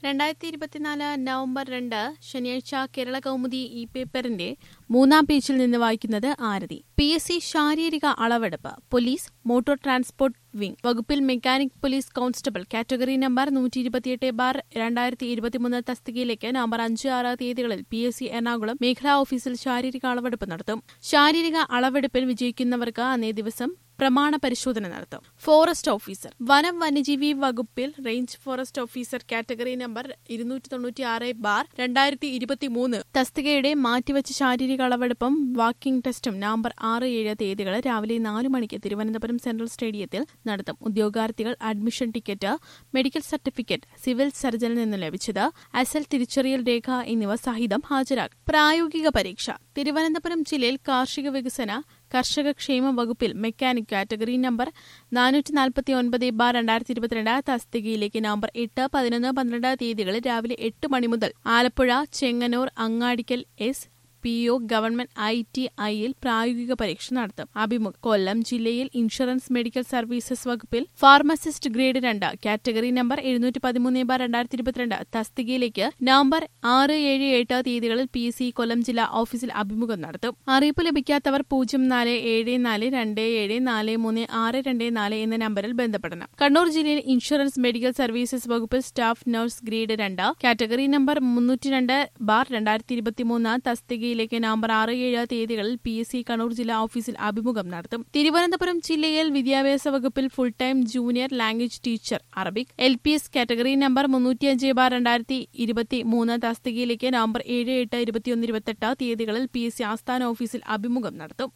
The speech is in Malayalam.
രണ്ടായിരത്തി ഇരുപത്തിനാല് നവംബർ രണ്ട് ശനിയാഴ്ച കേരള കൗമുദി ഇ പേപ്പറിന്റെ മൂന്നാം പേജിൽ നിന്ന് വായിക്കുന്നത് ആരതി പി എസ് സി ശാരീരിക അളവെടുപ്പ് പോലീസ് മോട്ടോർ ട്രാൻസ്പോർട്ട് വിംഗ് വകുപ്പിൽ mechanic police constable category number നൂറ്റി ഇരുപത്തിയെട്ട് ബാർ രണ്ടായിരത്തി ഇരുപത്തിമൂന്ന് തസ്തികയിലേക്ക് നവംബർ അഞ്ച് ആറ് തീയതികളിൽ പി എസ് സി എറണാകുളം മേഖലാ ഓഫീസിൽ ശാരീരിക അളവെടുപ്പ് നടത്തും ശാരീരിക അളവെടുപ്പിൽ വിജയിക്കുന്നവർക്ക് അന്നേ ദിവസം പ്രമാണ പരിശോധന നടത്തും ഫോറസ്റ്റ് ഓഫീസർ വനം വന്യജീവി വകുപ്പിൽ range forest officer category number ഇരുന്നൂറ്റി തൊണ്ണൂറ്റി ആറ് ബാർ രണ്ടായിരത്തി ഇരുപത്തിമൂന്ന് തസ്തികയുടെ മാറ്റിവെച്ച ശാരീരിക അളവെടുപ്പും വാക്കിംഗ് ടെസ്റ്റും നവംബർ ആറ് ഏഴ് തീയതികളിൽ രാവിലെ നാല് മണിക്ക് തിരുവനന്തപുരം സെൻട്രൽ സ്റ്റേഡിയത്തിൽ നടത്തും ഉദ്യോഗാർത്ഥികൾ admission ticket medical certificate civil സർജനിൽ നിന്ന് ലഭിച്ചത് അസൽ തിരിച്ചറിയൽ രേഖ എന്നിവ സഹിതം ഹാജരാകും പ്രായോഗിക പരീക്ഷ തിരുവനന്തപുരം ജില്ലയിൽ കാർഷിക വികസന കർഷക ക്ഷേമ വകുപ്പിൽ മെക്കാനിക് കാറ്റഗറി നമ്പർ നാനൂറ്റി നാൽപ്പത്തി ഒൻപത് ബാർ രണ്ടായിരത്തി ഇരുപത്തിരണ്ട് തസ്തികയിലേക്ക് നവംബർ എട്ട് പതിനൊന്ന് പന്ത്രണ്ട് തീയതികളിൽ രാവിലെ എട്ട് മണി മുതൽ Alappuzha Chengannur Angadikkal S P O government I T ഐയിൽ പ്രായോഗിക പരീക്ഷ നടത്തും അഭിമുഖം കൊല്ലം ജില്ലയിൽ ഇൻഷുറൻസ് മെഡിക്കൽ സർവീസസ് വകുപ്പിൽ ഫാർമസിസ്റ്റ് ഗ്രേഡ് രണ്ട് കാറ്റഗറി നമ്പർ എഴുന്നൂറ്റി പതിമൂന്ന് ബാർ രണ്ടായിരത്തി ഇരുപത്തിരണ്ട് തസ്തികയിലേക്ക് നവംബർ ആറ് ഏഴ് എട്ട് തീയതികളിൽ പി സി കൊല്ലം ജില്ലാ ഓഫീസിൽ അഭിമുഖം നടത്തും അറിയിപ്പ് ലഭിക്കാത്തവർ പൂജ്യം നാല് ഏഴ് നാല് രണ്ട് ഏഴ് നാല് മൂന്ന് ആറ് രണ്ട് നാല് എന്ന നമ്പറിൽ ബന്ധപ്പെടണം കണ്ണൂർ ജില്ലയിൽ ഇൻഷുറൻസ് മെഡിക്കൽ സർവീസസ് വകുപ്പിൽ സ്റ്റാഫ് നഴ്സ് ഗ്രേഡ് രണ്ട് കാറ്റഗറി നമ്പർ മുന്നൂറ്റി രണ്ട് ബാർ രണ്ടായിരത്തി ഇരുപത്തിമൂന്ന് തസ്തികയിൽ ജില്ലയിലേക്ക് നവംബർ ആറ് ഏഴ് തീയതികളിൽ പി എസ് സി കണ്ണൂർ ജില്ലാ ഓഫീസിൽ അഭിമുഖം നടത്തും തിരുവനന്തപുരം ജില്ലയിൽ വിദ്യാഭ്യാസ വകുപ്പിൽ full time junior language teacher Arabic L P S category number മുന്നൂറ്റിയഞ്ച് ബാർ രണ്ടായിരത്തി ഇരുപത്തി മൂന്ന് തസ്തികയിലേക്ക് നവംബർ ഏഴ് എട്ട് ഇരുപത്തിയൊന്ന് ഇരുപത്തെട്ട് തീയതികളിൽ പി എസ് സി ആസ്ഥാന ഓഫീസിൽ അഭിമുഖം നടത്തും